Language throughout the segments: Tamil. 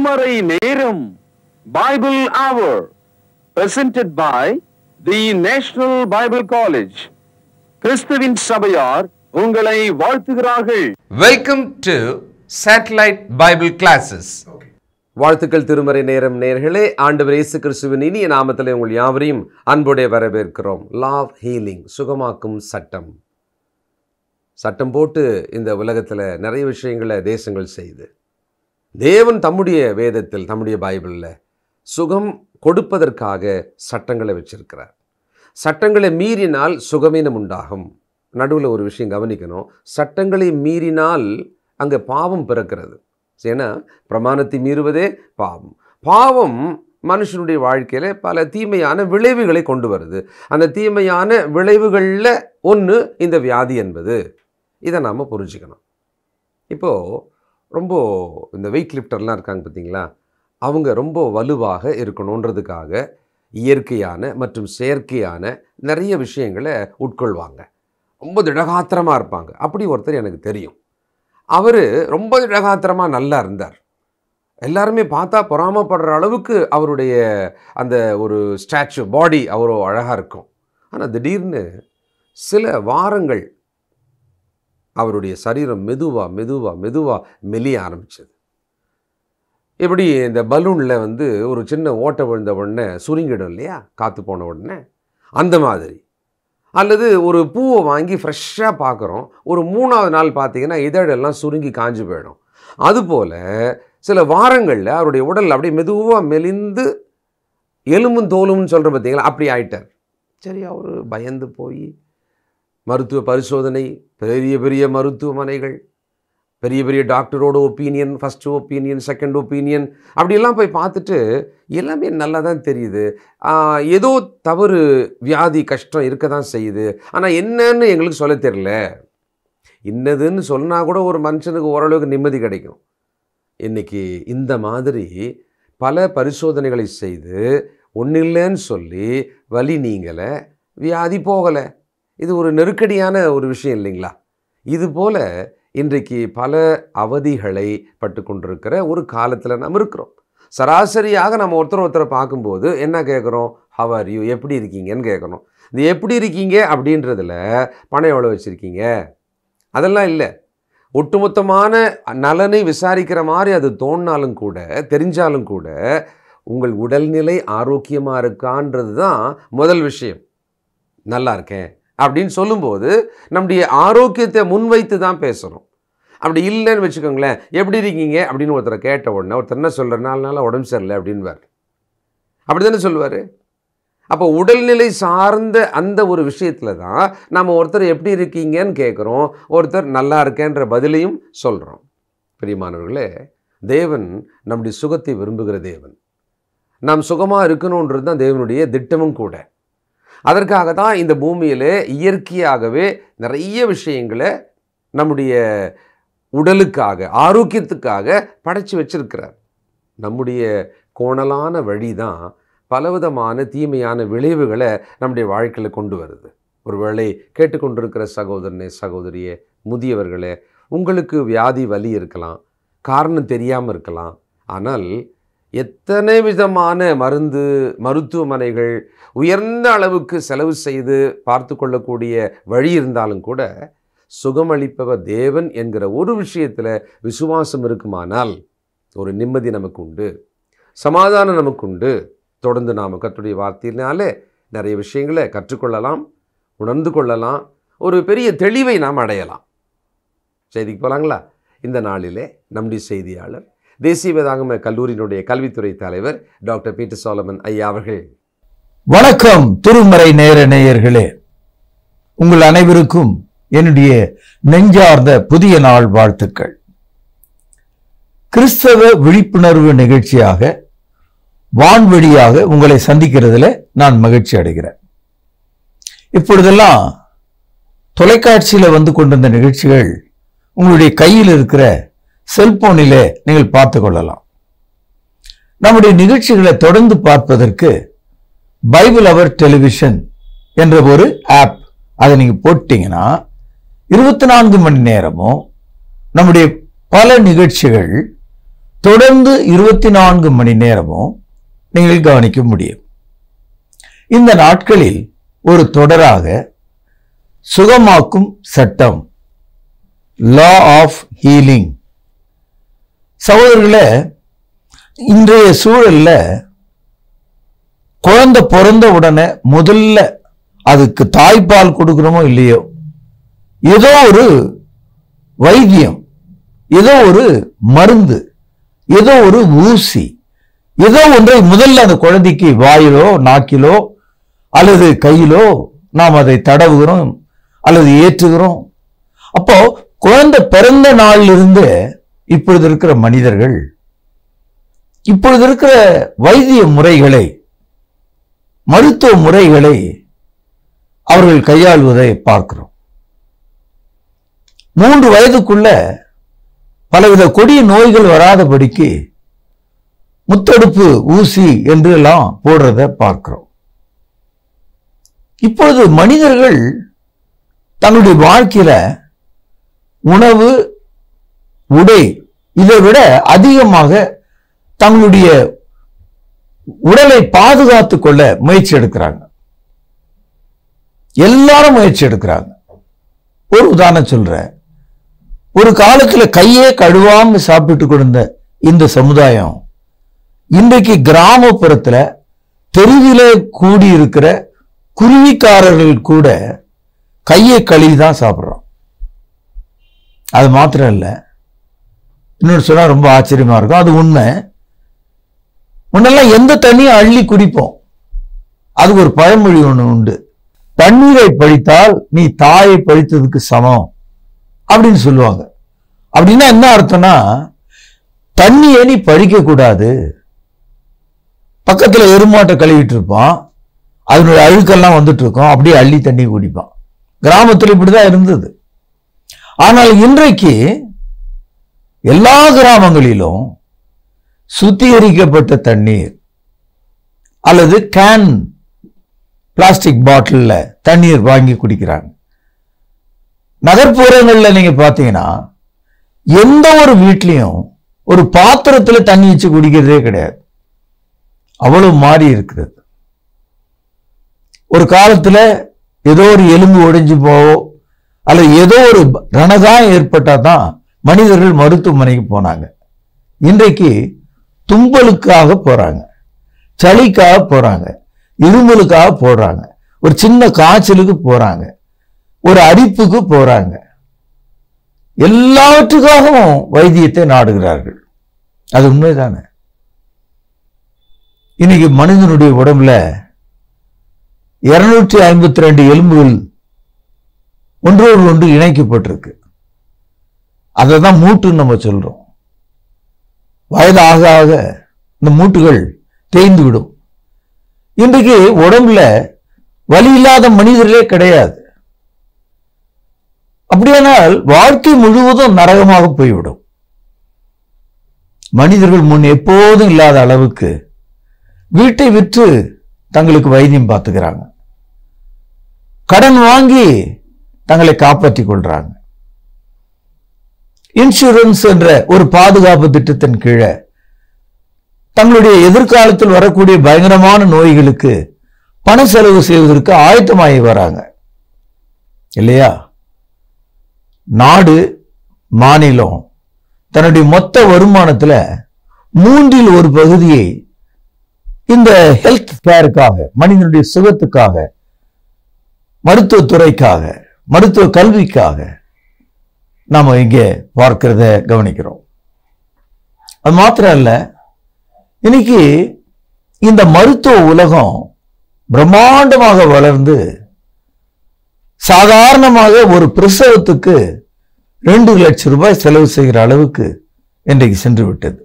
திருமறை நேரம் Bible hour presented by the national Bible college கிறிஸ்துவின் சபையார் உங்களை வாழ்த்துகிறார்கள் welcome to satellite Bible classes வாழ்த்துக்கள் திருமறை நேரம் நேர்களே ஆண்டவர் இயேசு கிறிஸ்துவின் இனிய நாமத்தில் உங்கள் யாவரையும் அன்புடைய வரவேற்கிறோம் லாவ் ஹீலிங் சுகமாக்கும் சட்டம் சட்டம் போட்டு இந்த உலகத்தில் நிறைய விஷயங்களை தேசங்கள் செய்து தேவன் தம்முடைய வேதத்தில் தம்முடைய பைபிளில் சுகம் கொடுப்பதற்காக சட்டங்களை வச்சிருக்கிறார் சட்டங்களை மீறினால் சுகமீனம் உண்டாகும் நடுவில் ஒரு விஷயம் கவனிக்கணும் சட்டங்களை மீறினால் அங்கே பாவம் பிறக்கிறது ஏன்னா பிரமாணத்தை மீறுவதே பாவம் பாவம் மனுஷனுடைய வாழ்க்கையில் பல தீமையான விளைவுகளை கொண்டு வருது அந்த தீமையான விளைவுகளில் ஒன்று இந்த வியாதி என்பது இதை நாம் புரிஞ்சுக்கணும் இப்போது ரொம்ப இந்த வெயிட் லிஃப்டர்லாம் இருக்காங்க பார்த்தீங்களா அவங்க ரொம்ப வலுவாக இருக்கணுன்றதுக்காக இயற்கையான மற்றும் செயற்கையான நிறைய விஷயங்களை உட்கொள்வாங்க ரொம்ப திடகாத்திரமாக இருப்பாங்க அப்படி ஒருத்தர் எனக்கு தெரியும் அவர் ரொம்ப திடகாத்திரமாக நல்லா இருந்தார் எல்லாருமே பார்த்தா பொறாமப்படுற அளவுக்கு அவருடைய அந்த ஒரு ஸ்டாச்சு பாடி அவ்வளோ அழகாக இருக்கும் ஆனால் திடீர்னு சில வாரங்கள் அவருடைய சரீரம் மெதுவாக மெதுவாக மெதுவாக மெலிய ஆரம்பிச்சது எப்படி இந்த பலூனில் வந்து ஒரு சின்ன ஓட்டை விழுந்த உடனே சுருங்கிடும் இல்லையா காற்று போன உடனே அந்த மாதிரி அல்லது ஒரு பூவை வாங்கி ஃப்ரெஷ்ஷாக பார்க்குறோம் ஒரு மூணாவது நாள் பார்த்தீங்கன்னா இதழெல்லாம் சுருங்கி காஞ்சு போயிடும் அதுபோல் சில வாரங்களில் அவருடைய உடல் அப்படியே மெதுவாக மெலிந்து எலும்பும் தோலும்னு சொல்கிற பார்த்தீங்களா அப்படி ஆயிட்டார் சரி அவர் பயந்து போய் மருத்துவ பரிசோதனை பெரிய பெரிய மருத்துவமனைகள் பெரிய பெரிய டாக்டரோட opinion first opinion second opinion அப்படியெல்லாம் போய் பார்த்துட்டு எல்லாமே நல்லா தான் தெரியுது ஆஹ், ஏதோ தவறு வியாதி கஷ்டம் இருக்க தான் செய்யுது ஆனால் என்னன்னு எங்களுக்கு சொல்ல தெரியல இன்னதுன்னு சொன்னால் கூட ஒரு மனுஷனுக்கு ஓரளவுக்கு நிம்மதி கிடைக்கும் இன்னைக்கு இந்த மாதிரி பல பரிசோதனைகளை செய்து ஒன்றும் இல்லைன்னு சொல்லி வலி நீங்கலை வியாதி போகலை இது ஒரு நெருக்கடியான ஒரு விஷயம் இல்லைங்களா இது போல இன்றைக்கு பல அவதிகளை பட்டு கொண்டிருக்கிற ஒரு காலத்தில் நாம் இருக்கிறோம் சராசரியாக நம்ம ஒருத்தர் ஒருத்தரை பார்க்கும்போது என்ன கேட்குறோம் ஹவர் யூ எப்படி இருக்கீங்கன்னு கேட்குறோம் இந்த எப்படி இருக்கீங்க அப்படின்றதுல பணம் எவ்வளோ வச்சுருக்கீங்க அதெல்லாம் இல்லை ஒட்டுமொத்தமான நலனை விசாரிக்கிற மாதிரி அது தோணினாலும் கூட தெரிஞ்சாலும் கூட உங்கள் உடல்நிலை ஆரோக்கியமாக இருக்கான்றது தான் முதல் விஷயம் நல்லா இருக்கேன் அப்படின்னு சொல்லும்போது நம்முடைய ஆரோக்கியத்தை முன்வைத்து தான் பேசணும் அப்படி இல்லைன்னு வச்சுக்கோங்களேன் எப்படி இருக்கீங்க அப்படின்னு ஒருத்தரை கேட்ட உடனே ஒருத்தர் என்ன சொல்கிற நாலு நாளாக உடம்பு சரியில்லை அப்படின்வார் அப்படி தானே சொல்லுவார் அப்போ உடல்நிலை சார்ந்த அந்த ஒரு விஷயத்தில் தான் நம்ம ஒருத்தர் எப்படி இருக்கீங்கன்னு கேட்குறோம் ஒருத்தர் நல்லா இருக்கேன்ற பதிலையும் சொல்கிறோம் பிரியமானவர்களே தேவன் நம்முடைய சுகத்தை விரும்புகிற தேவன் நாம் சுகமாக இருக்கணுன்றது தான் தேவனுடைய திட்டமும் கூட அதற்காக தான் இந்த பூமியில் இயற்கையாகவே நிறைய விஷயங்களை நம்முடைய உடலுக்காக ஆரோக்கியத்துக்காக படைச்சு வச்சிருக்கிறார் நம்முடைய கோணலான வழி தான் பலவிதமான தீமையான விளைவுகளை நம்முடைய வாழ்க்கையில் கொண்டு வருது ஒருவேளை கேட்டுக்கொண்டிருக்கிற சகோதரனே சகோதரியே முதியவர்களே உங்களுக்கு வியாதி வலி இருக்கலாம் காரணம் தெரியாமல் இருக்கலாம் ஆனால் எத்தனை விதமான மருந்து மருத்துவமனைகள் உயர்ந்த அளவுக்கு செலவு செய்து பார்த்து கொள்ளக்கூடிய வழி இருந்தாலும் கூட சுகமளிப்பவர் தேவன் என்கிற ஒரு விஷயத்தில் விசுவாசம் இருக்குமானால் ஒரு நிம்மதி நமக்கு உண்டு சமாதானம் நமக்கு உண்டு தொடர்ந்து நாம் கத்துடைய வார்த்தையினாலே நிறைய விஷயங்களை கற்றுக்கொள்ளலாம் உணர்ந்து கொள்ளலாம் ஒரு பெரிய தெளிவை நாம் அடையலாம் செய்திக்கு போகலாங்களா இந்த நாளிலே நம்முடைய செய்தியாளர் தேசிய வேதாகம கல்லூரியினுடைய கல்வித்துறை தலைவர் டாக்டர் பீட்டர் சாலமன் ஐயா அவர்கள் வணக்கம் திருமறை நேர நேயர்களே உங்கள் அனைவருக்கும் என்னுடைய நெஞ்சார்ந்த புதிய நாள் வாழ்த்துக்கள் கிறிஸ்தவ விழிப்புணர்வு நிகழ்ச்சியாக வான்வழியாக உங்களை சந்திக்கிறதுல நான் மகிழ்ச்சி அடைகிறேன் இப்பொழுதெல்லாம் தொலைக்காட்சியில வந்து கொண்டிருந்த நிகழ்ச்சிகள் உங்களுடைய கையில் இருக்கிற செல்போனிலே நீங்கள் பார்த்து கொள்ளலாம் நம்முடைய நிகழ்ச்சிகளை தொடர்ந்து பார்ப்பதற்கு பைபிள் அவர் டெலிவிஷன் என்ற ஒரு ஆப் அதை நீங்க போட்டீங்கன்னா இருபத்தி நான்கு மணி நேரமும் நம்முடைய பல நிகழ்ச்சிகள் தொடர்ந்து இருபத்தி நான்கு மணி நேரமும் நீங்கள் கவனிக்க முடியும் இந்த நாட்களில் ஒரு தொடராக சுகமாக்கும் சட்டம் லா ஆஃப் ஹீலிங் சகோதரர்களே இன்றைய சூழல்ல குழந்தை பிறந்த உடனே முதல்ல அதுக்கு தாய்ப்பால் கொடுக்கிறோமோ இல்லையோ ஏதோ ஒரு வைத்தியம் ஏதோ ஒரு மருந்து ஏதோ ஒரு ஊசி ஏதோ ஒன்றை முதல்ல அந்த குழந்தைக்கு வாயிலோ நாக்கிலோ அல்லது கையிலோ நாம் அதை தடவுகிறோம் அல்லது ஏற்றுகிறோம் அப்போ குழந்தை பிறந்த நாளிலிருந்து இப்பொழுது இருக்கிற மனிதர்கள் இப்பொழுது இருக்கிற வைத்திய முறைகளை மருத்துவ முறைகளை அவர்கள் கையாள்வதை பார்க்கிறோம் மூன்று வயதுக்குள்ள பலவித கொடிய நோய்கள் வராதபடிக்கு முத்தடுப்பு ஊசி என்று எல்லாம் போடுறத பார்க்கிறோம் இப்பொழுது மனிதர்கள் தங்களுடைய வாழ்க்கையில உணவு உடை இதை விட அதிகமாக தங்களுடைய உடலை பாதுகாத்துக் கொள்ள முயற்சி எடுக்கிறாங்க எல்லாரும் முயற்சி எடுக்கிறாங்க ஒரு உதாரணம் சொல்றேன் ஒரு காலத்துல கையே கழுவாம சாப்பிட்டு கொடுந்த இந்த சமுதாயம் இன்றைக்கு கிராமப்புறத்துல தெருவிலே கூடியிருக்கிற குருவிக்காரர்கள் கூட கையை கழுவி தான் சாப்பிட்றோம் அது மாத்திரம் இல்லை இன்னொன்று சொன்னா ரொம்ப ஆச்சரியமா இருக்கும் அது உண்மை முன்னெல்லாம் எந்த தண்ணியும் அள்ளி குடிப்போம் அதுக்கு ஒரு பழமொழி ஒண்ணு உண்டு தண்ணீரை பழித்தால் நீ தாயை பழித்ததுக்கு சமம் அப்படின்னு சொல்லுவாங்க அப்படின்னா என்ன அர்த்தம்னா தண்ணியை நீ பழிக்க கூடாது பக்கத்துல எருமாட்டை கழுவிட்டு இருப்பான் அதனுடைய அழுக்கெல்லாம் வந்துட்டு இருக்கும் அப்படியே அள்ளி தண்ணி குடிப்பான் கிராமத்துல இப்படிதான் இருந்தது ஆனால் இன்றைக்கு எல்லா கிராமங்களிலும் சுத்திகரிக்கப்பட்ட தண்ணீர் அல்லது கேன் பிளாஸ்டிக் பாட்டில்ல தண்ணீர் வாங்கி குடிக்கிறாங்க நகர்ப்புறங்கள்ல நீங்க பாத்தீங்கன்னா எந்த ஒரு வீட்லயும் ஒரு பாத்திரத்துல தண்ணி வச்சு குடிக்கிறதே கிடையாது அவ்வளவு மாறி இருக்கிறது ஒரு காலத்துல ஏதோ ஒரு எலும்பு ஒடிஞ்சு போவோ அல்லது ஏதோ ஒரு ரணகாயம் ஏற்பட்டா தான் மனிதர்கள் மருத்துவமனைக்கு போனாங்க இன்றைக்கு தும்பலுக்காக போறாங்க சளிக்காக போறாங்க இருமலுக்காக போடுறாங்க ஒரு சின்ன காய்ச்சலுக்கு போறாங்க ஒரு அரிப்புக்கு போறாங்க எல்லாவற்றுக்காகவும் வைத்தியத்தை நாடுகிறார்கள் அது உண்மைதானே இன்னைக்கு மனிதனுடைய உடம்புல இருநூற்றி ஐம்பத்தி ரெண்டு எலும்புகள் ஒன்றோடு ஒன்று இணைக்கப்பட்டிருக்கு அதை தான் மூட்டுன்னு நம்ம சொல்றோம் வயது ஆக ஆக இந்த மூட்டுகள் தேய்ந்து விடும் இன்றைக்கு உடம்புல வலி இல்லாத மனிதர்களே கிடையாது அப்படியானால் வாழ்க்கை முழுவதும் நரகமாக போய்விடும் மனிதர்கள் முன் எப்போதும் இல்லாத அளவுக்கு வீட்டை விற்று தங்களுக்கு வைத்தியம் பார்த்துக்கிறாங்க கடன் வாங்கி தங்களை காப்பாற்றிக் கொள்றாங்க இன்சூரன்ஸ் என்ற ஒரு பாதுகாப்பு திட்டத்தின் கீழே தங்களுடைய எதிர்காலத்தில் வரக்கூடிய பயங்கரமான நோய்களுக்கு பண செலவு செய்வதற்கு ஆயத்தமாகி வராங்க இல்லையா நாடு மாநிலம் தன்னுடைய மொத்த வருமானத்துல மூன்றில் ஒரு பகுதியை இந்த ஹெல்த் கேருக்காக மனிதனுடைய சுகத்துக்காக மருத்துவத்துறைக்காக மருத்துவ கல்விக்காக நாம இங்கே பார்க்கிறத கவனிக்கிறோம் அது மாத்திரம் இல்ல இன்னைக்கு இந்த மருத்துவ உலகம் பிரம்மாண்டமாக வளர்ந்து சாதாரணமாக ஒரு பிரசவத்துக்கு ரெண்டு லட்சம் ரூபாய் செலவு செய்கிற அளவுக்கு இன்றைக்கு சென்று விட்டது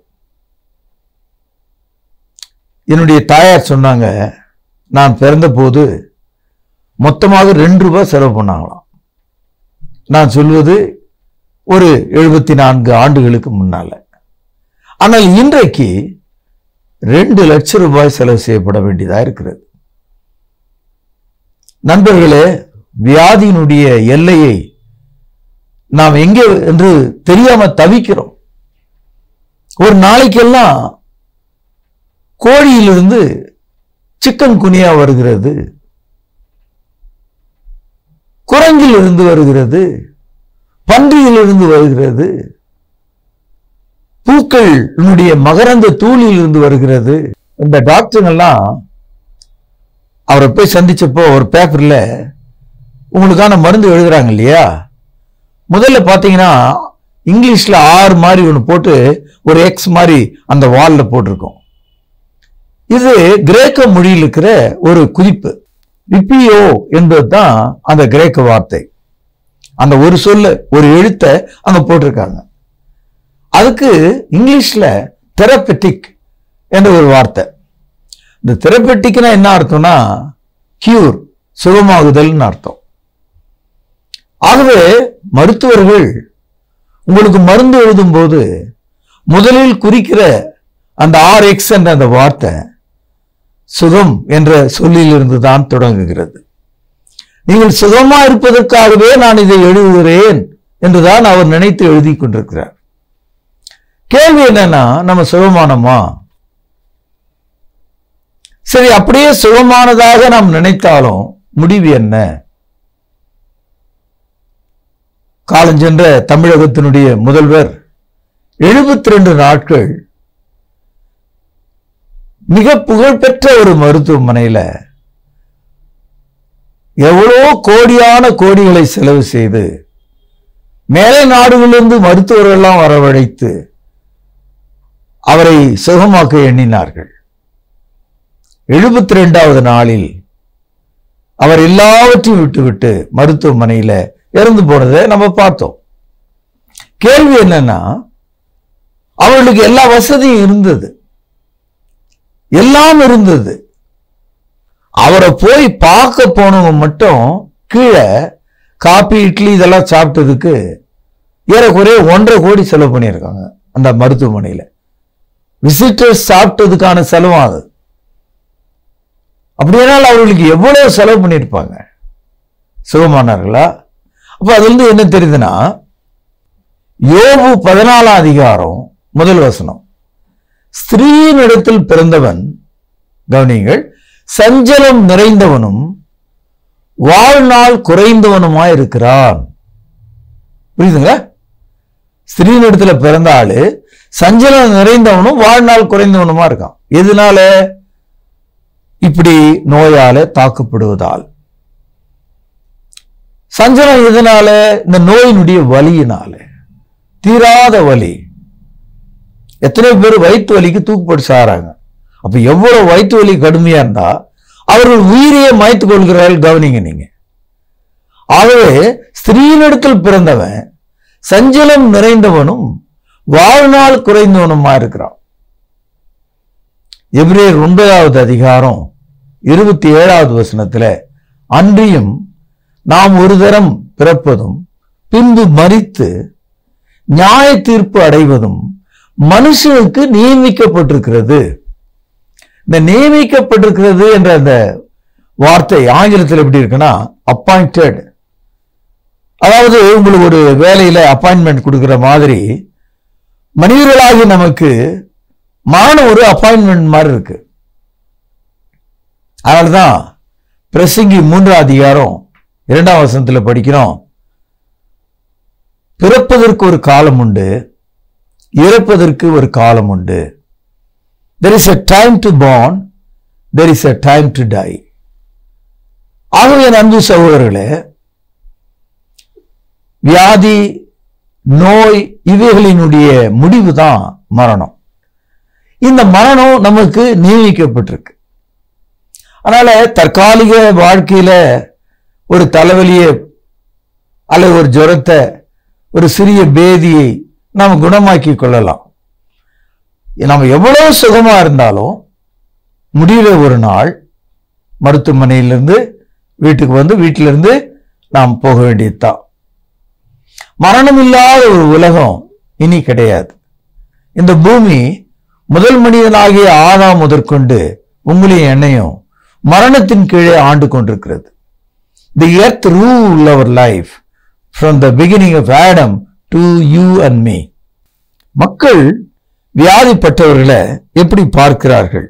என்னுடைய தாயார் சொன்னாங்க நான் பிறந்த போது மொத்தமாக ரெண்டு ரூபாய் செலவு பண்ணாங்களாம் நான் சொல்வது ஒரு எழுபத்தி நான்கு ஆண்டுகளுக்கு முன்னால ஆனால் இன்றைக்கு ரெண்டு லட்சம் ரூபாய் செலவு செய்யப்பட வேண்டியதா இருக்கிறது நண்பர்களே வியாதியினுடைய எல்லையை நாம் எங்கே என்று தெரியாம தவிக்கிறோம் ஒரு நாளைக்கெல்லாம் கோழியிலிருந்து சிக்கன் குனியா வருகிறது குரங்கிலிருந்து வருகிறது பன்றியிலிருந்து வருகிறது பூக்களினுடைய மகரந்த தூளில் இருந்து வருகிறது இந்த டாக்டருங்கெல்லாம் அவரை போய் சந்திச்சப்போ ஒரு பேப்பர்ல உங்களுக்கான மருந்து எழுதுறாங்க இல்லையா முதல்ல பார்த்தீங்கன்னா இங்கிலீஷ்ல ஆறு மாதிரி ஒன்று போட்டு ஒரு எக்ஸ் மாதிரி அந்த வால்ல போட்டிருக்கோம் இது கிரேக்க மொழியில் இருக்கிற ஒரு குறிப்பு ரிப்பியோ என்பது தான் அந்த கிரேக்க வார்த்தை அந்த ஒரு சொல்ல ஒரு எழுத்தை அங்க போட்டிருக்காங்க அதுக்கு இங்கிலீஷ்ல தெரப்பெட்டிக் என்ற ஒரு வார்த்தை இந்த தெரப்பெட்டிக்னா என்ன அர்த்தம்னா கியூர் சுகமாகுதல்னு அர்த்தம் ஆகவே மருத்துவர்கள் உங்களுக்கு மருந்து எழுதும்போது முதலில் குறிக்கிற அந்த ஆர் எக்ஸ் என்ற அந்த வார்த்தை சுகம் என்ற சொல்லிலிருந்து தான் தொடங்குகிறது நீங்கள் சுகமா இருப்பதற்காகவே நான் இதை எழுதுகிறேன் என்றுதான் அவர் நினைத்து எழுதி கொண்டிருக்கிறார் கேள்வி என்னன்னா நம்ம சுகமானோமா சரி அப்படியே சுகமானதாக நாம் நினைத்தாலும் முடிவு என்ன காலஞ்சென்ற தமிழகத்தினுடைய முதல்வர் எழுபத்தி ரெண்டு நாட்கள் மிக புகழ்பெற்ற ஒரு மருத்துவமனையில எவ்வளோ கோடியான கோடிகளை செலவு செய்து மேலை நாடுகளிலிருந்து மருத்துவர்கள் எல்லாம் வரவழைத்து அவரை சுகமாக்க எண்ணினார்கள் எழுபத்தி ரெண்டாவது நாளில் அவர் எல்லாவற்றையும் விட்டுவிட்டு மருத்துவமனையில இறந்து போனதை நம்ம பார்த்தோம் கேள்வி என்னன்னா அவர்களுக்கு எல்லா வசதியும் இருந்தது எல்லாம் இருந்தது அவரை போய் பார்க்க போனவங்க மட்டும் கீழே காபி இட்லி இதெல்லாம் சாப்பிட்டதுக்கு ஏறக்குறைய ஒன்றரை கோடி செலவு பண்ணியிருக்காங்க அந்த மருத்துவமனையில விசிட்டர்ஸ் சாப்பிட்டதுக்கான செலவும் அது அப்படியானால் அவர்களுக்கு எவ்வளவு செலவு பண்ணியிருப்பாங்க சுகமானார்களா அப்ப அதுல இருந்து என்ன தெரியுதுன்னா யோபு பதினாலாம் அதிகாரம் முதல் வசனம் ஸ்திரீனிடத்தில் பிறந்தவன் கவனிங்கள் சஞ்சலம் நிறைந்தவனும் வாழ்நாள் குறைந்தவனுமாய் இருக்கிறான் புரியுதுங்களா ஸ்திரீனிடத்துல பிறந்த ஆளு சஞ்சலம் நிறைந்தவனும் வாழ்நாள் குறைந்தவனுமா இருக்கான் எதனால இப்படி நோயால தாக்கப்படுவதால் சஞ்சலம் எதனால இந்த நோயினுடைய வலியினால தீராத வலி எத்தனை பேர் வயிற்று வலிக்கு தூக்குப்பட்டு சாராங்க அப்ப எவ்வளவு வயிற்று வலி கடுமையா இருந்தா அவர்கள் உயிரையே மாய்த்து கொள்கிறார்கள் கவனிங்க நீங்க ஆகவே ஸ்திரீனிடத்தில் பிறந்தவன் சஞ்சலம் நிறைந்தவனும் வாழ்நாள் குறைந்தவனுமா இருக்கிறான் எபிரேயர் ஒன்பதாவது அதிகாரம் இருபத்தி ஏழாவது வசனத்துல அன்றியும் நாம் ஒரு தரம் பிறப்பதும் பின்பு மரித்து நியாய தீர்ப்பு அடைவதும் மனுஷனுக்கு நியமிக்கப்பட்டிருக்கிறது இந்த நியமிக்கப்பட்டிருக்கிறது என்ற அந்த வார்த்தை ஆங்கிலத்தில் எப்படி இருக்குன்னா அப்பாயிண்டட் அதாவது உங்களுக்கு ஒரு வேலையில அப்பாயின்மெண்ட் கொடுக்கிற மாதிரி மனிதர்களாகி நமக்கு மரணம் ஒரு அப்பாயின்மெண்ட் மாதிரி இருக்கு அதனால்தான் பிரசங்கி மூன்றாம் அதிகாரம் இரண்டாம் வசனத்துல படிக்கிறோம் பிறப்பதற்கு ஒரு காலம் உண்டு இறப்பதற்கு ஒரு காலம் உண்டு there is a time to born there is a time to die ஆகவே என் அன்பு சகோதரர்களே வியாதி நோய் இவைகளினுடைய முடிவு தான் மரணம் இந்த மரணம் நமக்கு நியமிக்கப்பட்டிருக்கு அதனால தற்காலிக வாழ்க்கையில ஒரு தலைவலியை அல்லது ஒரு ஜுரத்தை ஒரு சிறிய பேதியை நாம் குணமாக்கி கொள்ளலாம் நம்ம எவ்வளவு சுகமா இருந்தாலும் முடியல ஒரு நாள் மருத்துவமனையிலிருந்து வீட்டுக்கு வந்து வீட்டிலிருந்து நாம் போக வேண்டியதுதான் மரணம் இல்லாத ஒரு உலகம் இனி கிடையாது இந்த பூமி முதல் மனிதனாகிய ஆதாம் முதற்கொண்டு உங்களையும் என்னையும் மரணத்தின் கீழே ஆண்டு கொண்டிருக்கிறது the earth rule our life from the beginning of Adam to you and me மக்கள் வியாதிப்பட்டவர்களை எப்படி பார்க்கிறார்கள்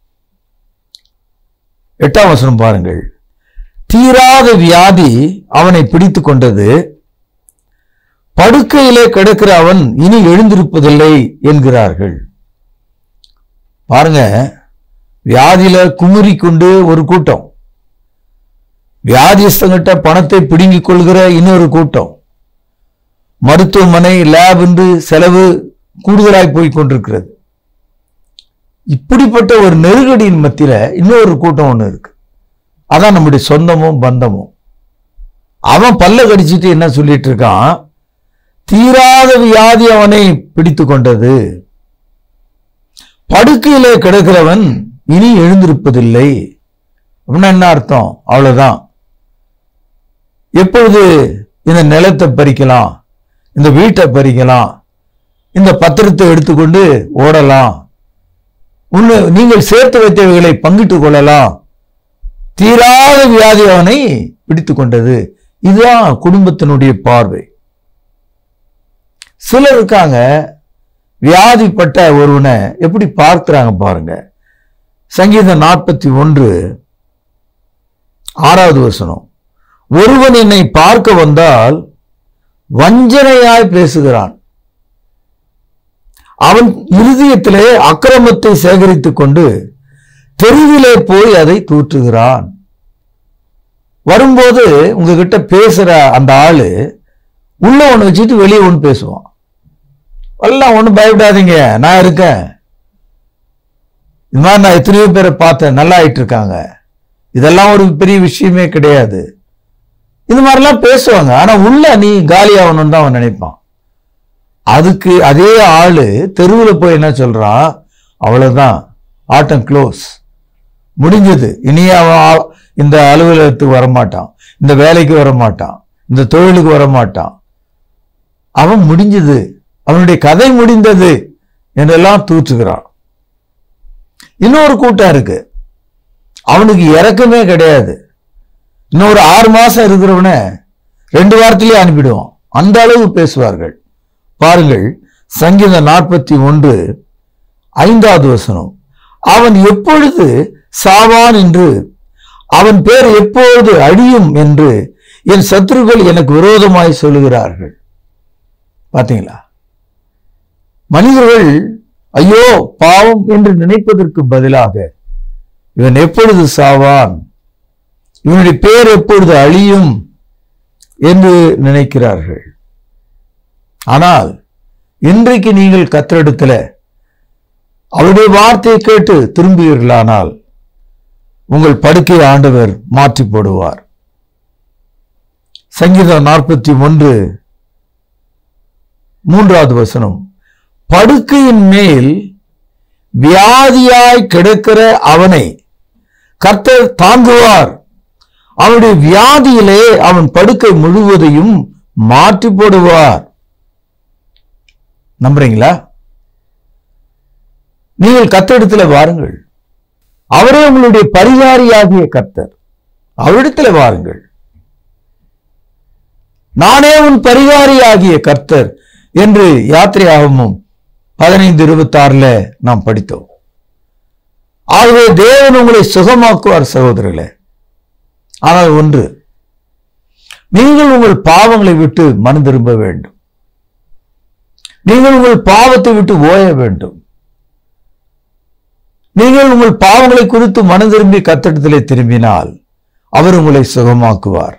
எட்டாம் வசனம் பாருங்கள் தீராத வியாதி அவனை பிடித்து கொண்டது படுக்கையிலே கிடக்கிற அவன் இனி எழுந்திருப்பதில்லை என்கிறார்கள் பாருங்க வியாதியில குமுறி கொண்டு ஒரு கூட்டம் வியாதியஸ்தங்கிட்ட பணத்தை பிடுங்கிக் கொள்கிற இன்னொரு கூட்டம் மருத்துவமனை லேப் என்று செலவு கூடுதலாய் போய் கொண்டிருக்கிறது இப்படிப்பட்ட ஒரு நெருக்கடியின் மத்தியில இன்னொரு கூட்டம் ஒண்ணு இருக்கு அதான் நம்முடைய சொந்தமும் பந்தமும் அவன் பல்ல கடிச்சிட்டு என்ன சொல்லிட்டு இருக்கான் தீராத வியாதி அவனை பிடித்து கொண்டது படுக்கையிலே கிடக்கிறவன் இனி எழுந்திருப்பதில்லை அப்படின்னா என்ன அர்த்தம் அவ்வளவுதான் எப்பொழுது இந்த நிலத்தை பறிக்கலாம் இந்த வீட்டை பறிக்கலாம் இந்த பத்திரத்தை எடுத்துக்கொண்டு ஓடலாம் உன்னு நீங்கள் சேர்த்து வைத்தவைகளை பங்கிட்டுக் கொள்ளலாம் தீராத வியாதி அவனை பிடித்து கொண்டது இதுதான் குடும்பத்தினுடைய பார்வை சிலர் இருக்காங்க வியாதிப்பட்ட ஒருவனை எப்படி பார்க்கிறாங்க பாருங்க சங்கீதம் நாற்பத்தி ஒன்று ஆறாவது வசனம் ஒருவன் என்னை பார்க்க வந்தால் வஞ்சனையாய் பேசுகிறான் அவன் இருதயத்திலே அக்கிரமத்தை சேகரித்துக் கொண்டு தெருவிலே போய் அதை தூற்றுகிறான் வரும்போது உங்ககிட்ட பேசுற அந்த ஆளு உள்ள ஒண்ணு வச்சுட்டு வெளியே ஒண்ணு பேசுவான் எல்லாம் ஒண்ணும் பயப்படாதீங்க நான் இருக்கேன் இது மாதிரி நான் எத்தனையோ பேரை பார்த்தேன் நல்லா ஆயிட்டு இருக்காங்க இதெல்லாம் ஒரு பெரிய விஷயமே கிடையாது இது மாதிரிலாம் பேசுவாங்க ஆனா உள்ள நீ காலியாகணும்னு தான் அவன் நினைப்பான் அதுக்கு அதே ஆளு தெருவில் போய் என்ன சொல்றான் அவ்வளவுதான் ஆட்டம் க்ளோஸ் முடிஞ்சது இனி அவன் ஆ- இந்த அலுவலகத்துக்கு வரமாட்டான் இந்த வேலைக்கு வரமாட்டான் இந்த தொழிலுக்கு வரமாட்டான் அவன் முடிஞ்சது அவனுடைய கதை முடிந்தது என்றெல்லாம் தூற்றுகிறான் இன்னொரு கூட்டம் இருக்கு அவனுக்கு இறக்கமே கிடையாது இன்னொரு ஆறு மாசம் இருக்கிறவன ரெண்டு வாரத்திலேயே அனுப்பிடுவான் அந்த அளவு பேசுவார்கள் பாருங்கள் சங்கீதம் நாற்பத்தி ஒன்று ஐந்தாவது வசனம் அவன் எப்பொழுது சாவான் என்று அவன் பேர் எப்பொழுது அழியும் என்று என் சத்துருக்கள் எனக்கு விரோதமாய் சொல்லுகிறார்கள் பாத்தீங்களா மனிதர்கள் ஐயோ பாவம் என்று நினைப்பதற்கு பதிலாக இவன் எப்பொழுது சாவான் இவனுடைய பேர் எப்பொழுது அழியும் என்று நினைக்கிறார்கள் ஆனால் இன்றைக்கு நீங்கள் கத்திரிடத்துல அவருடைய வார்த்தையை கேட்டு திரும்புவீர்களானால் உங்கள் படுக்கை ஆண்டவர் மாற்றி போடுவார் சங்கீதம் நாற்பத்தி ஒன்று மூன்றாவது வசனம் படுக்கையின் மேல் வியாதியாய் கிடக்கிற அவனை கர்த்தர் தாங்குவார் அவனுடைய வியாதியிலே அவன் படுக்கை முழுவதையும் மாற்றி போடுவார் நம்புறீங்களா நீங்கள் கத்தரிடத்துல வாருங்கள் அவரே உங்களுடைய பரிகாரியாகிய கர்த்தர் அவரிடத்துல வாருங்கள் நானே உன் பரிகாரியாகிய கர்த்தர் என்று யாத்திரையாகமும் பதினைந்து இருபத்தி ஆறுல நாம் படித்தோம் ஆகவே தேவன் உங்களை சுகமாக்குவார் சகோதரர்களே ஆனால் ஒன்று நீங்கள் உங்கள் பாவங்களை விட்டு மனம் திரும்ப வேண்டும் நீங்கள் உங்கள் பாவத்தை விட்டு ஓய வேண்டும் நீங்கள் உங்கள் பாவங்களை குறித்து மனம் திரும்பி கத்தடத்திலே திரும்பினால் அவர் உங்களை சுகமாக்குவார்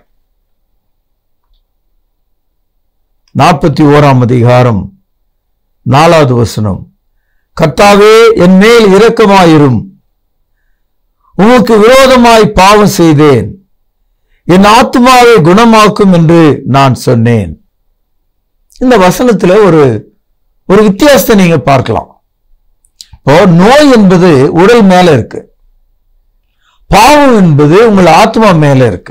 நாற்பத்தி ஓராம் அதிகாரம் நாலாவது வசனம் கர்த்தாவே என் மேல் இரக்கமாயிரும் உமக்கு விரோதமாய் பாவம் செய்தேன் என் ஆத்மாவை குணமாக்கும் என்று நான் சொன்னேன் இந்த வசனத்துல ஒரு ஒரு வித்தியாசத்தை நீங்க பார்க்கலாம் இப்போ நோய் என்பது உடல் மேல இருக்கு பாவம் என்பது உங்கள் ஆத்மா மேல இருக்கு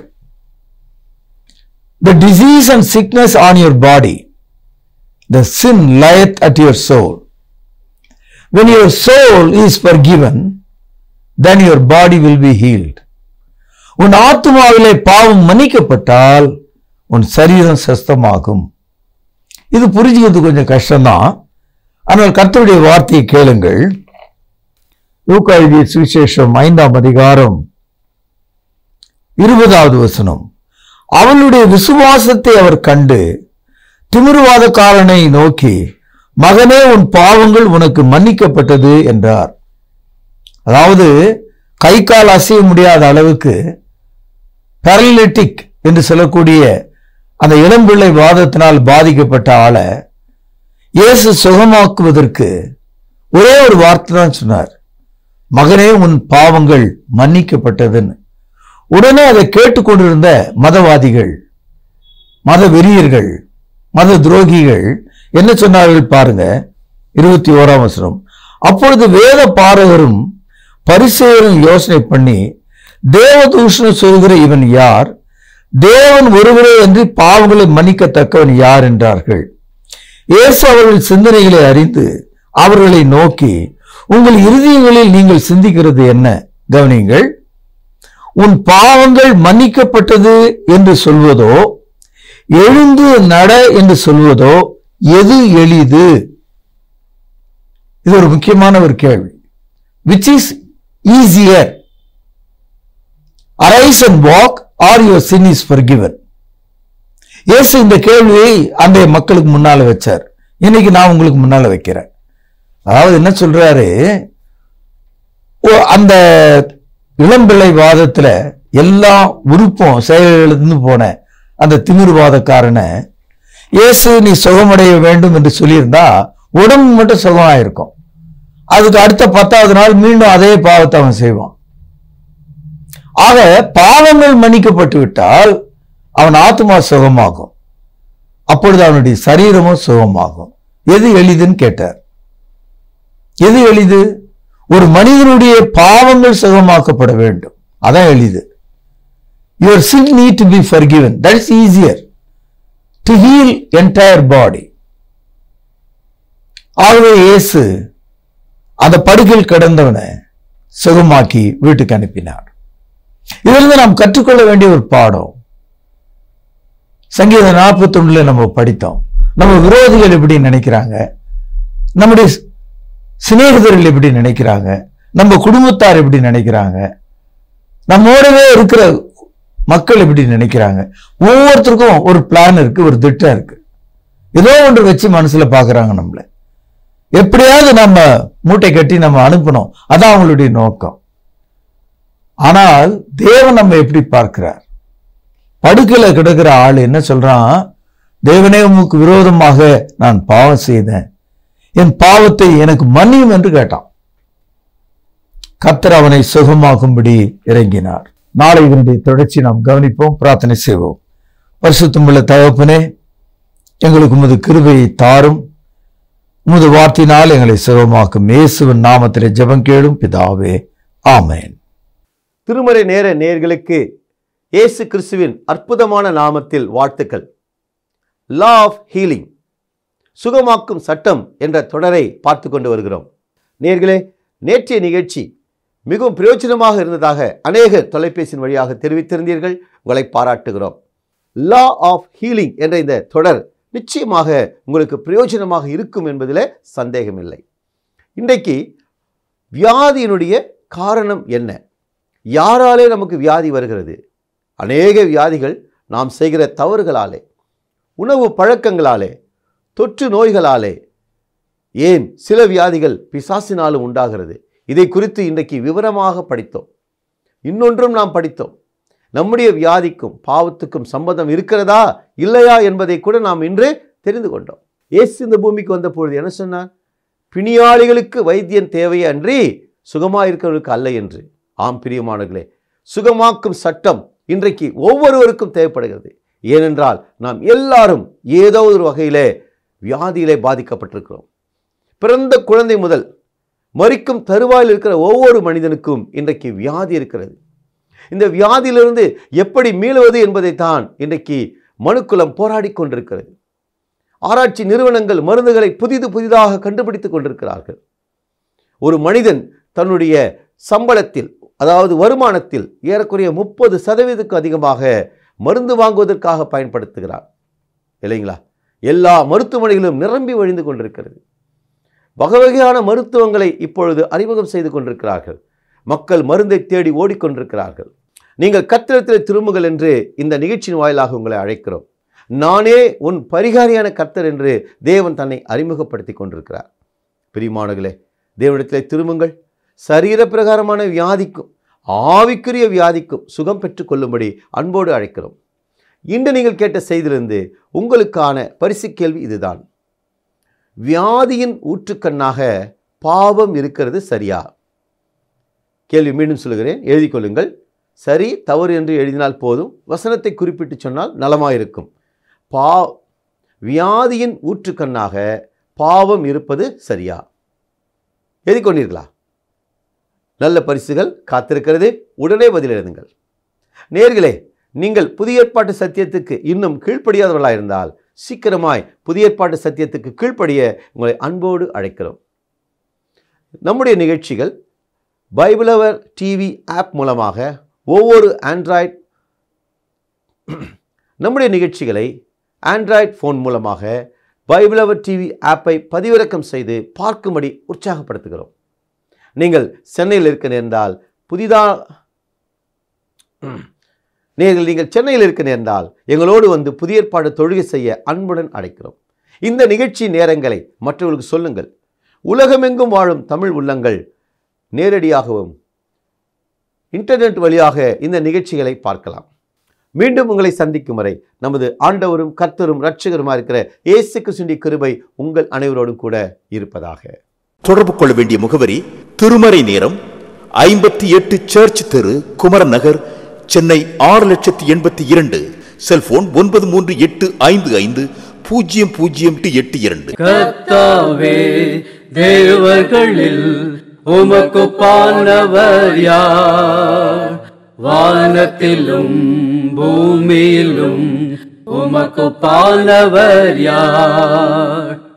the disease and sickness on your body the sin lieth at your soul when your soul is forgiven then your body will be healed உன் ஆத்மாவிலே பாவம் மன்னிக்கப்பட்டால் உன் சரீரம் சஸ்தமாகும் இது புரிஞ்சுக்கிறது கொஞ்சம் கஷ்டம்தான் ஆனால் கர்த்தருடைய வார்த்தையை கேளுங்கள் லூக்கா எழுதிய சுவிசேஷம் ஐந்தாம் அதிகாரம் இருபதாவது வசனம் அவனுடைய விசுவாசத்தை அவர் கண்டு திமிருவாதக்காரனை நோக்கி மகனே உன் பாவங்கள் உனக்கு மன்னிக்கப்பட்டது என்றார் அதாவது கை கால் அசைய முடியாத அளவுக்கு பேரலிட்டிக் என்று சொல்லக்கூடிய அந்த இளம்பிள்ளை வாதத்தினால் பாதிக்கப்பட்ட ஆளை இயேசு சுகமாக்குவதற்கு ஒரே ஒரு வார்த்தை தான் சொன்னார் மகனே உன் பாவங்கள் மன்னிக்கப்பட்டதுன்னு உடனே அதை கேட்டுக்கொண்டிருந்த மதவாதிகள் மத வெறியர்கள் மத துரோகிகள் என்ன சொன்னார்கள் பாருங்க இருபத்தி ஓராம் வசனம் அப்பொழுது வேத பாரகரும் பரிசெயரும் யோசனை பண்ணி தேவதூஷணம் சொல்கிற இவன் யார் தேவன் ஒருவரே என்று பாவங்களை மன்னிக்கத்தக்கவன் யார் என்றார்கள் இயேசு அவர்கள் சிந்தனைகளை அறிந்து அவர்களை நோக்கி உங்கள் இருதயங்களில் நீங்கள் சிந்திக்கிறது என்ன கவனிங்கள் உன் பாவங்கள் மன்னிக்கப்பட்டது என்று சொல்வதோ எழுந்து நட என்று சொல்வதோ எது எளிது இது ஒரு முக்கியமான ஒரு கேள்வி which is easier arise and walk or your sin is forgiven இயேசு இந்த கேள்வியை அன்றைய மக்களுக்கு முன்னால வச்சார் இன்னைக்கு நான் உங்களுக்கு முன்னால வைக்கிறேன் அதாவது என்ன சொல்றாரு ஓ, அந்த இளம்பிள்ளை வாதத்துல எல்லா உறுப்பும் செயலிழந்து போன அந்த திமிர்வாதக்காரனை இயேசு நீ சுகமடைய வேண்டும் என்று சொல்லியிருந்தா உடம்பு மட்டும் சுகமாயிருக்கும் அதுக்கு அடுத்த பத்தாவது நாள் மீண்டும் அதே பாவத்தை அவன் செய்வான் ஆக பாவங்கள் மன்னிக்கப்பட்டு விட்டால் அவன் ஆத்மா சுகமாகும் அப்பொழுது அவனுடைய சரீரமும் சுகமாகும் எது எளிதுன்னு கேட்டார் எது எளிது ஒரு மனிதனுடைய பாவங்கள் சுகமாக்கப்பட வேண்டும் அதான் எளிது your sin need to be forgiven that is easier to heal entire body ஆகவே இயேசு அந்த படுக்கையில் கிடந்தவனை சுகமாக்கி வீட்டுக்கு அனுப்பினார் இதிலிருந்து நாம் கற்றுக்கொள்ள வேண்டிய ஒரு பாடம் சங்கீதம் நாற்பத்தி நம்ம படித்தோம் நம்ம விரோதிகள் எப்படி நினைக்கிறாங்க நம்முடைய சிநேகிதர்கள் எப்படி நினைக்கிறாங்க நம்ம குடும்பத்தார் எப்படி நினைக்கிறாங்க நம்மோடவே இருக்கிற மக்கள் எப்படி நினைக்கிறாங்க ஒவ்வொருத்தருக்கும் ஒரு பிளான் இருக்கு ஒரு திட்டம் இருக்கு ஏதோ ஒன்று வச்சு மனசுல பாக்குறாங்க நம்மள எப்படியாவது நம்ம மூட்டை கட்டி நம்ம அனுப்பணும் அதான் அவங்களுடைய நோக்கம் ஆனால் தேவன் நம்ம எப்படி பார்க்கிறார் படுக்கையில கிடக்கிற ஆள் என்ன சொல்றான் தேவனே உமக்கு விரோதமாக நான் பாவம் செய்தேன் என் பாவத்தை எனக்கு மன்னியும் என்று கேட்டான் கத்தர் அவனை சுகமாகும்படி இறங்கினார் நாளை இதனுடைய தொடர்ச்சி நாம் கவனிப்போம் பிரார்த்தனை செய்வோம் பரிசுத்தமுள்ள தகப்பனே எங்களுக்கு உமது கிருபையை தாரும் உமது வார்த்தையினால் எங்களை சுகமாக்கும் இயேசுவின் நாமத்திலே ஜெபம் கேளும் பிதாவே ஆமென் திருமறை நேர நேர்களுக்கு இயேசு கிறிஸ்துவின் அற்புதமான நாமத்தில் வாழ்த்துக்கள் லா ஆஃப் ஹீலிங் சுகமாக்கும் சட்டம் என்ற தொடரை பார்த்து கொண்டு வருகிறோம் நேர்களே நேற்றைய நிகழ்ச்சி மிகவும் பிரயோஜனமாக இருந்ததாக அநேக தொலைபேசியின் வழியாக தெரிவித்திருந்தீர்கள் உங்களை பாராட்டுகிறோம் லா ஆஃப் ஹீலிங் என்ற இந்த தொடர் நிச்சயமாக உங்களுக்கு பிரயோஜனமாக இருக்கும் என்பதில் சந்தேகமில்லை இன்றைக்கு வியாதியினுடைய காரணம் என்ன யாராலே நமக்கு வியாதி வருகிறது அநேக வியாதிகள் நாம் செய்கிற தவறுகளாலே உணவு பழக்கங்களாலே தொற்று நோய்களாலே ஏன் சில வியாதிகள் பிசாசினாலும் உண்டாகிறது இதை குறித்து இன்றைக்கு விவரமாக படித்தோம் இன்னொன்றும் நாம் படித்தோம் நம்முடைய வியாதிக்கும் பாவத்துக்கும் சம்பந்தம் இருக்கிறதா இல்லையா என்பதை கூட நாம் இன்று தெரிந்து கொண்டோம் இயேசு இந்த பூமிக்கு வந்த பொழுது என்ன சொன்னார் பிணியாளிகளுக்கு வைத்தியன் தேவையே அன்றி சுகமாயிருக்கிறவர்களுக்கு அல்ல என்று ஆம் பிரியமானவர்களே சுகமாக்கும் சட்டம் இன்றைக்கு ஒவ்வொருவருக்கும் தேவைப்படுகிறது ஏனென்றால் நாம் எல்லாரும் ஏதோ ஒரு வகையிலே வியாதியிலே பாதிக்கப்பட்டிருக்கிறோம் பிறந்த குழந்தை முதல் மறிக்கும் தருவாயில் இருக்கிற ஒவ்வொரு மனிதனுக்கும் இன்றைக்கு வியாதி இருக்கிறது இந்த வியாதியிலிருந்து எப்படி மீளுவது என்பதைத்தான் இன்றைக்கு மனுக்குலம் போராடி கொண்டிருக்கிறது ஆராய்ச்சி நிறுவனங்கள் மருந்துகளை புதிது புதிதாக கண்டுபிடித்துக் கொண்டிருக்கிறார்கள் ஒரு மனிதன் தன்னுடைய சம்பளத்தில் அதாவது வருமானத்தில் ஏறக்குறைய முப்பது சதவீதத்துக்கு அதிகமாக மருந்து வாங்குவதற்காக பயன்படுத்துகிறார் இல்லைங்களா எல்லா மருத்துவமனைகளும் நிரம்பி வழிந்து கொண்டிருக்கிறது வகை வகையான மருத்துவங்களை இப்பொழுது அறிமுகம் செய்து கொண்டிருக்கிறார்கள் மக்கள் மருந்தை தேடி ஓடிக்கொண்டிருக்கிறார்கள் நீங்கள் கத்திரத்தில் திரும்புகள் என்று இந்த நிகழ்ச்சியின் வாயிலாக உங்களை அழைக்கிறோம் நானே உன் பரிகாரியான கர்த்தர் என்று தேவன் தன்னை அறிமுகப்படுத்தி கொண்டிருக்கிறார் பிரிமானங்களே தேவனிடத்தில் திரும்புங்கள் சரீர பிரகாரமான வியாதிக்கும் ஆவிக்குரிய வியாதிக்கும் சுகம் பெற்றுக் கொள்ளும்படி அன்போடு அழைக்கிறோம் இன்று நீங்கள் கேட்ட செய்தியிலிருந்து உங்களுக்கான பரிசு கேள்வி இதுதான் வியாதியின் ஊற்றுக்கண்ணாக பாவம் இருக்கிறது சரியா கேள்வி மீண்டும் சொல்லுகிறேன் எழுதிக் கொள்ளுங்கள் சரி தவறு என்று எழுதினால் போதும் வசனத்தை குறிப்பிட்டு சொன்னால் நலமாயிருக்கும் பா வியாதியின் ஊற்றுக்கண்ணாக பாவம் இருப்பது சரியா எழுதிக் கொண்டீர்களா நல்ல பரிசுகள் காத்திருக்கிறது உடனே பதில் எழுதுங்கள் நேர்களே நீங்கள் புதிய ஏற்பாட்டு சத்தியத்துக்கு இன்னும் கீழ்ப்படியாதவர்களாக இருந்தால் சீக்கிரமாய் புதிய ஏற்பாட்டு சத்தியத்துக்கு கீழ்ப்படிய உங்களை அன்போடு அழைக்கிறோம் நம்முடைய நிகழ்ச்சிகள் பைபிளவர் டிவி ஆப் மூலமாக ஒவ்வொரு ஆண்ட்ராய்ட் நம்முடைய நிகழ்ச்சிகளை ஆண்ட்ராய்ட் ஃபோன் மூலமாக பைபிளவர் டிவி ஆப்பை பதிவிறக்கம் செய்து பார்க்கும்படி உற்சாகப்படுத்துகிறோம் நீங்கள் சென்னையில் இருக்க நேர்ந்தால் புதிதாக நீங்கள் நீங்கள் சென்னையில் இருக்க நேர்ந்தால் எங்களோடு வந்து புதிய ஏற்பாடு தொழுகை செய்ய அன்புடன் அழைக்கிறோம் இந்த நிகழ்ச்சி நேரங்களை மற்றவர்களுக்கு சொல்லுங்கள் உலகமெங்கும் வாழும் தமிழ் உள்ளங்கள் நேரடியாகவும் இன்டர்நெட் வழியாக இந்த நிகழ்ச்சிகளை பார்க்கலாம் மீண்டும் உங்களை சந்திக்கும் வரை நமது ஆண்டவரும் கர்த்தரும் இரட்சகருமா இருக்கிற இயேசு கிறிஸ்துவின் கிருபை உங்கள் அனைவரோடும் கூட இருப்பதாக தொடர்பு கொள்ள வேண்டிய முகவரி திருமறை நேரம் ஐம்பத்தி எட்டு சர்ச் தெரு குமரன் நகர் சென்னை ஆறு லட்சத்தி எண்பத்தி இரண்டு செல்போன் ஒன்பது மூன்று எட்டு ஐந்து ஐந்து பூஜ்ஜியம் பூஜ்ஜியம் எட்டு இரண்டு கர்த்தாவே தேவர்களில் உமக்குப்பானவர் யார் வானத்திலும் பூமியிலும் உமக்குப்பானவர் யார்